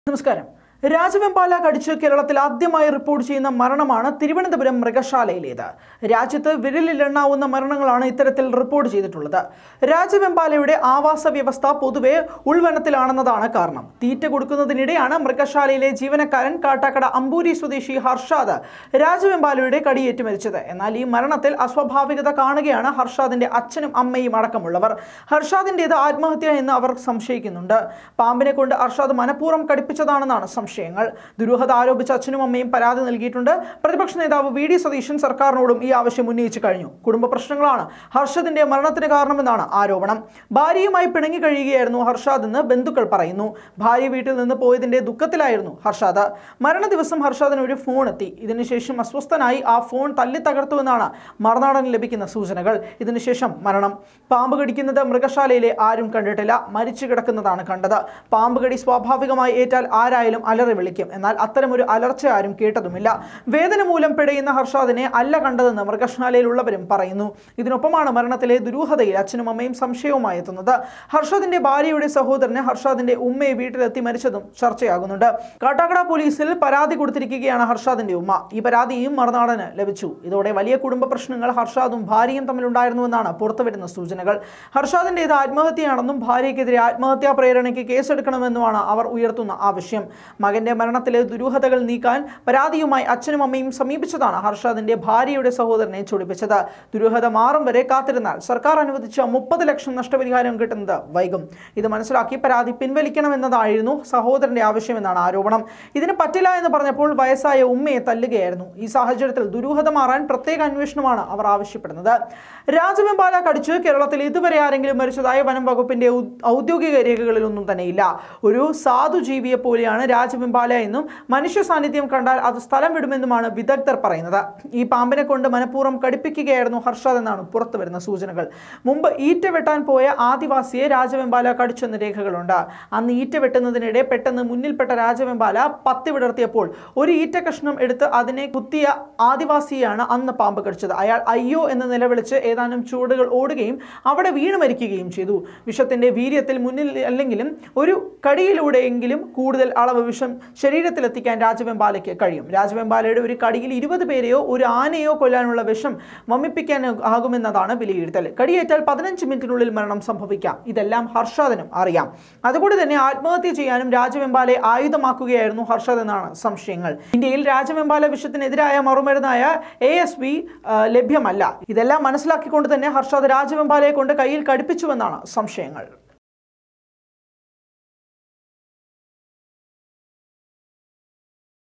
നമസ്കാരം രാജവെമ്പാല കടിച്ച് കേരളത്തിൽ ആദ്യമായി റിപ്പോർട്ട് ചെയ്യുന്ന മരണമാണ് തിരുവനന്തപുരം മൃഗശാലയിലേത് രാജ്യത്ത് വിരലിലെണ്ണാവുന്ന മരണങ്ങളാണ് ഇത്തരത്തിൽ റിപ്പോർട്ട് ചെയ്തിട്ടുള്ളത് രാജവെമ്പാലയുടെ ആവാസ വ്യവസ്ഥ പൊതുവെ ഉൾവനത്തിലാണെന്നതാണ് കാരണം തീറ്റ കൊടുക്കുന്നതിനിടെയാണ് മൃഗശാലയിലെ ജീവനക്കാരൻ കാട്ടാക്കട അമ്പൂരി സ്വദേശി ഹർഷാദ് രാജവെമ്പാലയുടെ കടിയേറ്റ് മരിച്ചത് എന്നാൽ ഈ മരണത്തിൽ അസ്വാഭാവികത കാണുകയാണ് ഹർഷാദിന്റെ അച്ഛനും അമ്മയും അടക്കമുള്ളവർ ഹർഷാദിന്റേത് ആത്മഹത്യ എന്ന് അവർ സംശയിക്കുന്നുണ്ട് പാമ്പിനെ കൊണ്ട് ഹർഷാദ് മനഃപൂർവ്വം കടിപ്പിച്ചതാണെന്നാണ് സംശയങ്ങൾ ദുരൂഹത ആരോപിച്ച അച്ഛനും അമ്മയും പരാതി നൽകിയിട്ടുണ്ട് പ്രതിപക്ഷ നേതാവ് വി ഡി സതീശൻ സർക്കാരിനോടും ഈ ആവശ്യം ഉന്നയിച്ചു കഴിഞ്ഞു കുടുംബ പ്രശ്നങ്ങളാണ് ഹർഷദിന്റെ മരണത്തിന് കാരണമെന്നാണ് ആരോപണം ഭാര്യയുമായി പിണങ്ങി കഴിയുകയായിരുന്നു ഹർഷാദ് എന്ന് ബന്ധുക്കൾ പറയുന്നു ഭാര്യ വീട്ടിൽ നിന്ന് പോയതിന്റെ ദുഃഖത്തിലായിരുന്നു ഹർഷാദ് മരണ ദിവസം ഹർഷാദിന് ഒരു ഫോൺ എത്തി ഇതിനുശേഷം അസ്വസ്ഥനായി ആ ഫോൺ തല്ലി തകർത്തുവെന്നാണ് മറുനാടന് ലഭിക്കുന്ന സൂചനകൾ ഇതിനുശേഷം മരണം പാമ്പ് കടിക്കുന്നത് മൃഗശാലയിലെ ആരും കണ്ടിട്ടില്ല മരിച്ചു കിടക്കുന്നതാണ് കണ്ടത് പാമ്പ് കടി സ്വാഭാവികമായി ഏറ്റാൽ ആരായാലും അലറി വിളിക്കും എന്നാൽ അത്തരമൊരു അലർച്ച ആരും കേട്ടതുമില്ല വേദന മൂലം പിടയുന്ന ഹർഷാദിനെ അല്ല കണ്ടതെന്ന് മൃഗശാലയിലുള്ളവരും പറയുന്നു ഇതിനൊപ്പമാണ് മരണത്തിലെ ദുരൂഹതയിൽ അച്ഛനും അമ്മയും സംശയവുമായി എത്തുന്നത് ഹർഷാദിന്റെ ഭാര്യയുടെ സഹോദരന് ഹർഷാദിന്റെ ഉമ്മയെ വീട്ടിലെത്തി മരിച്ചതും ചർച്ചയാകുന്നുണ്ട് കാട്ടാക്കട പോലീസിൽ പരാതി കൊടുത്തിരിക്കുകയാണ് ഹർഷാദിന്റെ ഉമ്മ ഈ പരാതിയും മറുനാടന് ലഭിച്ചു ഇതോടെ വലിയ കുടുംബ പ്രശ്നങ്ങൾ ഹർഷാദും ഭാര്യയും തമ്മിലുണ്ടായിരുന്നുവെന്നാണ് പുറത്തുവരുന്ന സൂചനകൾ ഹർഷാദിന്റേത് ആത്മഹത്യയാണെന്നും ഭാര്യയ്ക്കെതിരെ ആത്മഹത്യാ പ്രേരണയ്ക്ക് കേസെടുക്കണമെന്നുമാണ് അവർ ഉയർത്തുന്ന ആവശ്യം മകന്റെ മരണത്തിലെ ദുരൂഹതകൾ നീക്കാൻ പരാതിയുമായി അച്ഛനും അമ്മയും സമീപിച്ചതാണ് ഹർഷാദിന്റെ ഭാര്യയുടെ സഹോദരനെ ചൊടിപ്പിച്ചത് ദുരൂഹത മാറും വരെ കാത്തിരുന്നാൽ സർക്കാർ അനുവദിച്ച മുപ്പത് ലക്ഷം നഷ്ടപരിഹാരം കിട്ടുന്നത് വൈകും ഇത് മനസ്സിലാക്കി പരാതി പിൻവലിക്കണമെന്നതായിരുന്നു സഹോദരന്റെ ആവശ്യമെന്നാണ് ആരോപണം ഇതിന് പറ്റില്ല എന്ന് പറഞ്ഞപ്പോൾ വയസ്സായ ഉമ്മയെ തല്ലുകയായിരുന്നു ഈ സാഹചര്യത്തിൽ ദുരൂഹത മാറാൻ പ്രത്യേക അന്വേഷണമാണ് അവർ ആവശ്യപ്പെടുന്നത് രാജവെമ്പാല കടിച്ച് കേരളത്തിൽ ഇതുവരെ ആരെങ്കിലും മരിച്ചതായി വനം വകുപ്പിന്റെ ഔ- ഔദ്യോഗിക രേഖകളിലൊന്നും തന്നെയില്ല ഒരു സാധു ജീവിയെ പോലെയാണ് രാജവെമ്പാല എന്നും മനുഷ്യ സാന്നിധ്യം കണ്ടാൽ അത് സ്ഥലം വിടുമെന്നുമാണ് വിദഗ്ധർ പറയുന്നത് ഈ പാമ്പിനെ കൊണ്ട് മനഃപൂർവ്വം കടിപ്പിക്കുകയായിരുന്നു ഹർഷാദ് എന്നാണ് പുറത്തു വരുന്ന സൂചനകൾ മുമ്പ് ഈറ്റ വെട്ടാൻ പോയ ആദിവാസിയെ രാജവെമ്പാല കടിച്ചെന്ന് രേഖകളുണ്ട് അന്ന് ഈറ്റ വെട്ടുന്നതിനിടെ പെട്ടെന്ന് മുന്നിൽപ്പെട്ട രാജവെമ്പാല പത്തി വിടർത്തിയപ്പോൾ ഒരു ഈറ്റ കഷ്ണം എടുത്ത് അതിനെ കുത്തിയ ആദിവാസിയെയാണ് അന്ന് പാമ്പ് കടിച്ചത് അയാൾ അയ്യോ എന്ന് നിലവിളിച്ച് ഏതാനും ചുവടുകൾ ഓടുകയും അവിടെ വീണ് മരിക്കുകയും ചെയ്തു വിഷത്തിന്റെ വീര്യത്തിൽ മുന്നിൽ അല്ലെങ്കിലും ഒരു കടിയിലൂടെയെങ്കിലും കൂടുതൽ അളവ് വിഷം ശരീരത്തിലെത്തിക്കാൻ രാജവെമ്പാലയ്ക്ക് കഴിയും രാജവെമ്പാലയുടെ ഒരു കടിയിൽ ഇരുപത് പേരെയോ ഒരു ആനയോ കൊല്ലാനുള്ള വിഷം വമിപ്പിക്കാൻ ആകുമെന്നതാണ് വിലയിരുത്തൽ കടിയേറ്റാൽ പതിനഞ്ച് മിനിറ്റിനുള്ളിൽ മരണം സംഭവിക്കാം ഇതെല്ലാം ഹർഷാദിനും അറിയാം അതുകൊണ്ട് തന്നെ ആത്മഹത്യ ചെയ്യാനും രാജവെമ്പാലയെ ആയുധമാക്കുകയായിരുന്നു ഹർഷാദ് എന്നാണ് സംശയങ്ങൾ ഇന്ത്യയിൽ രാജവെമ്പാല വിഷത്തിനെതിരായ മറുമരുന്നായ എ എസ് ബി ലഭ്യമല്ല ഇതെല്ലാം മനസ്സിലാക്കിക്കൊണ്ട് തന്നെ ഹർഷാദ് രാജവെമ്പാലയെ കൊണ്ട് കയ്യിൽ കടുപ്പിച്ചുവെന്നാണ് സംശയങ്ങൾ